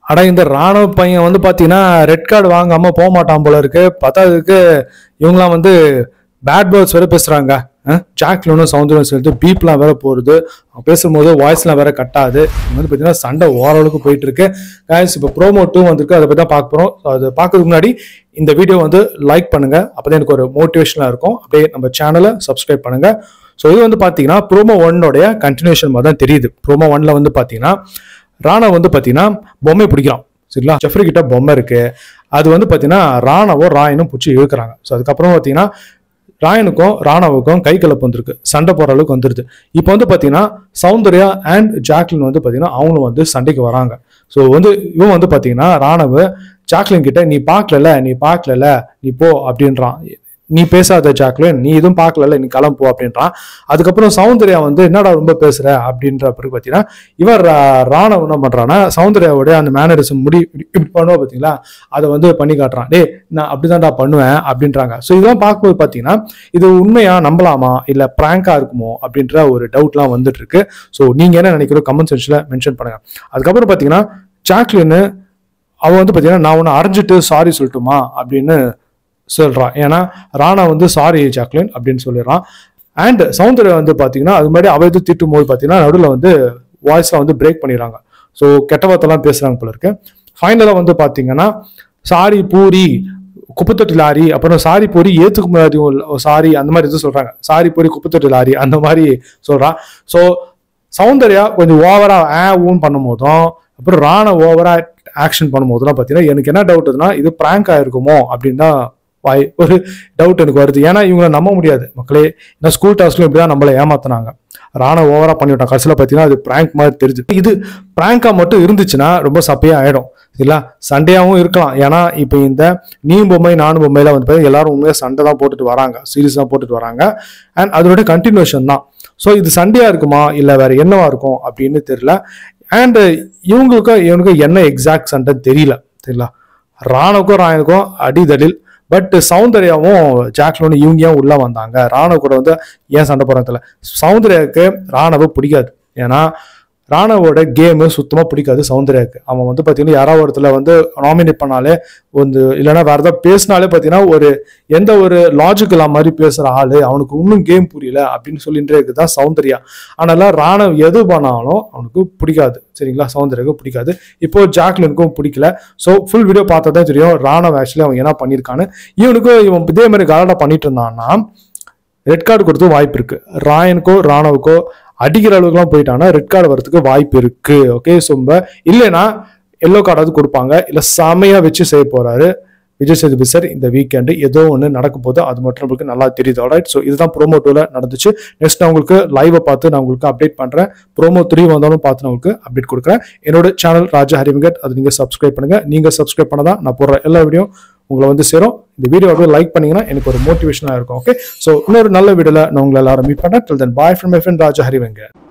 அட இந்த ராணுவ பையன் வந்து பார்த்தீங்கன்னா ரெட் கார்டு வாங்காம போக மாட்டான் போல இருக்கு பத்தாததுக்கு இவங்களாம் வந்து பேட் பேர்ட்ஸ் வேற பேசுறாங்க ஜாக்லோனும் சவுந்தரம் சொல்லிட்டு பீப்லாம் வேற போறது அவன் பேசும்போது வாய்ஸ்லாம் வேற கட்டாது இங்க வந்து பார்த்தீங்கன்னா சண்டை ஓரளவுக்கு போயிட்டு இருக்கு காய்ஸ் இப்போ ப்ரோமோ டூ வந்திருக்கு அதை பற்றி தான் பார்க்க போகிறோம் அது பார்க்கறதுக்கு முன்னாடி இந்த வீடியோ வந்து லைக் பண்ணுங்க அப்பதான் எனக்கு ஒரு மோட்டிவேஷனாக இருக்கும் அப்படியே நம்ம சேனலை சப்ஸ்கிரைப் பண்ணுங்க ஸோ இது வந்து பார்த்தீங்கன்னா ப்ரோமோ ஒன்னோடைய கண்டினியூஷன் மாதிரி தான் தெரியுது ப்ரோமோ ஒன்ல வந்து பார்த்தீங்கன்னா ராணா வந்து பார்த்தீங்கன்னா பொம்மை பிடிக்கிறான் சரிங்களா ஜெஃப்ரி கிட்ட பொம்மை இருக்கு அது வந்து பார்த்தீங்கன்னா ராணாவோ ராயனும் பிடிச்சி இழுக்கிறாங்க ஸோ அதுக்கப்புறம் பார்த்தீங்கன்னா ராயனுக்கும் ராணாவுக்கும் கை கலப்பு வந்திருக்கு சண்டை போற அளவுக்கு வந்துருது இப்போ வந்து பார்த்தீங்கன்னா சௌந்தர்யா அண்ட் ஜாக்லின் வந்து பார்த்தீங்கன்னா அவங்களும் வந்து சண்டைக்கு வராங்க ஸோ வந்து இவன் வந்து பார்த்தீங்கன்னா ராணவ ஜாக்லின் கிட்ட நீ பார்க்கலல நீ பார்க்கலல நீ போ அப்படின்றான் நீ பேசாத ஜாக்லின் நீ எதுவும் பார்க்கலல நீ கிளம்பு போ அப்படின்றான் அதுக்கப்புறம் சௌந்தர்யா வந்து என்னடா ரொம்ப பேசுற அப்படின்ற பிறகு பார்த்தீங்கன்னா இவர் ரா- ராணவ் என்ன பண்றான்னா சௌந்தர்யாவோட அந்த மேனரிசம் முடி இப்படி இப்படி பண்ணுவா பார்த்தீங்களா அதை வந்து பண்ணி காட்டுறான் டேய் நான் அப்படிதான்டா பண்ணுவேன் அப்படின்றாங்க ஸோ இதெல்லாம் பார்க்கும்போது பார்த்தீங்கன்னா இது உண்மையா நம்பலாமா இல்லை ப்ராங்கா இருக்குமோ அப்படின்ற ஒரு டவுட்லாம் வந்துட்டு இருக்கு ஸோ நீங்க என்ன நினைக்கிறோம் கமெண்ட் செக்ஷன்ல மென்ஷன் பண்ணுங்க அதுக்கப்புறம் பார்த்தீங்கன்னா ஜாக்லின் அவ வந்து பார்த்தீங்கன்னா நான் உன்னை அரைஞ்சிட்டு சாரி சொல்லட்டுமா அப்படின்னு சொல்றான் ஏன்னா ராணா வந்து சாரி ஜாக்லின் அப்படின்னு சொல்லிடுறான் அண்ட் சௌந்தர்யா வந்து பார்த்தீங்கன்னா அது மாதிரி அவ இது திட்டும் போது பார்த்தீங்கன்னா நடுவில் வந்து வாய்ஸ்லாம் வந்து பிரேக் பண்ணிடுறாங்க ஸோ கெட்ட வார்த்தைலாம் பேசுறாங்க போல இருக்கு ஃபைனலாக வந்து பார்த்தீங்கன்னா சாரி பூரி குப்பத்தொட்டி லாரி அப்புறம் சாரி பூரி ஏத்துக்க முடியாத சாரி அந்த மாதிரி எதுவும் சொல்றாங்க சாரி பூரி குப்பத்தொட்டி லாரி அந்த மாதிரி சொல்றான் ஸோ சௌந்தர்யா கொஞ்சம் ஓவரா ஆ ஊன் பண்ணும் போதும் அப்புறம் ராண ஓவரா ஆக்ஷன் பண்ணும் போதெல்லாம் பார்த்தீங்கன்னா எனக்கு என்ன டவுட்னா இது பிராங்க் ஆயிருக்குமோ அப்படின்னு தான் வாய் ஒரு டவுட் எனக்கு வருது ஏன்னா இவங்களை நம்ப முடியாது மக்களே ஏன்னா ஸ்கூல் டாஸ்க்லையும் இப்படி தான் நம்மளை ஏமாத்துனாங்க ராண ஓவரா பண்ணிவிட்டான் கடைசியில் பார்த்தீங்கன்னா அது பிராங்க் மாதிரி தெரிஞ்சு இது பிராங்கா மட்டும் இருந்துச்சுன்னா ரொம்ப சப்பையா ஆயிடும் இல்ல சண்டையாகவும் இருக்கலாம் ஏன்னா இப்போ இந்த நீ பொம்மை நானும் பொம்மையில வந்து பார்த்தீங்கன்னா எல்லாரும் உண்மையாக சண்டை தான் போட்டுட்டு வராங்க சீரியஸ் தான் போட்டுட்டு வராங்க அண்ட் அதோட கண்டினியூஷன் தான் ஸோ இது சண்டையா இருக்குமா இல்லை வேற என்னவா இருக்கும் அப்படின்னு தெரியல அண்ட் இவங்களுக்கும் இவனுக்கும் என்ன எக்ஸாக்ட் சண்டைன்னு தெரியல தெரியல ராணுக்கும் ராயனுக்கும் அடிதலில் பட் சௌந்தர்யாவும் ஜாக்லோனும் இவங்க ஏன் உள்ள வந்தாங்க ராணுவ கூட வந்து ஏன் சண்டை போடுறது தெரியல சௌந்தர்யாவுக்கு ராணுவ பிடிக்காது ஏன்னா ராணவோட கேமு சுத்தமாக பிடிக்காது சௌந்தர்யாவுக்கு அவன் வந்து பார்த்தீங்கன்னா யாராவது ஒருத்தர் வந்து நாமினேட் பண்ணாலே வந்து இல்லைன்னா வேற ஏதாவது பேசினாலே பார்த்தீங்கன்னா ஒரு எந்த ஒரு லாஜிக் இல்லாம மாதிரி பேசுகிற ஆள் அவனுக்கு இன்னும் கேம் புரியல அப்படின்னு சொல்லிட்டு இருக்குதான் சௌந்தர்யா ஆனால ராணவ் எது பண்ணாலும் அவனுக்கு பிடிக்காது சரிங்களா சௌந்தர்யாவுக்கு பிடிக்காது இப்போ ஜாக்லினுக்கும் பிடிக்கல ஸோ ஃபுல் வீடியோ பார்த்தா தான் தெரியும் ராணவ் ஆக்சுவலி அவன் என்ன பண்ணியிருக்கான்னு இவனுக்கும் இவன் இதே மாதிரி கலாட்டா பண்ணிட்டு இருந்தான்னா ரெட் கார்டு கொடுத்து வாய்ப்பு இருக்கு ராயனுக்கோ ராணவுக்கோ அடிக்கிற அளவுக்குலாம் போயிட்டாங்கன்னா ரெட் கார்டு வரதுக்கு வாய்ப்பு இருக்கு ஓகே சொம்ப இல்லைன்னா எல்லோ கார்டாவது கொடுப்பாங்க இல்லை செமையா வச்சு செய்ய போறாரு விஜய் சேதுபதி சார் இந்த வீக்கெண்டு ஏதோ ஒன்று நடக்க போகுது அது மட்டும் நம்மளுக்கு நல்லா தெரியுது ஆல்ரைட் ஸோ இதுதான் ப்ரோமோ டூவில் நடந்துச்சு நெக்ஸ்ட் நான் உங்களுக்கு லைவை பார்த்து நான் உங்களுக்கு அப்டேட் பண்ணுறேன் ப்ரோமோ த்ரீ வந்தாலும் பார்த்து நான் உங்களுக்கு அப்டேட் கொடுக்குறேன் என்னோட சேனல் ராஜா ஹரிவிங்கட் அது நீங்கள் சப்ஸ்கிரைப் பண்ணுங்க நீங்கள் சப்ஸ்கிரைப் பண்ணதான் நான் போடுற எல்லா வீடியோ உங்களை வந்து சேரும் இந்த வீடியோ அப்படியே லைக் பண்ணீங்கன்னா எனக்கு ஒரு மோட்டிவேஷனாக இருக்கும் ஓகே ஸோ இன்னொரு நல்ல வீடியோவில் நான் உங்களை எல்லாரும் மீட் பண்ணுறேன் till then bye from my friend Raja ஹரிவங்க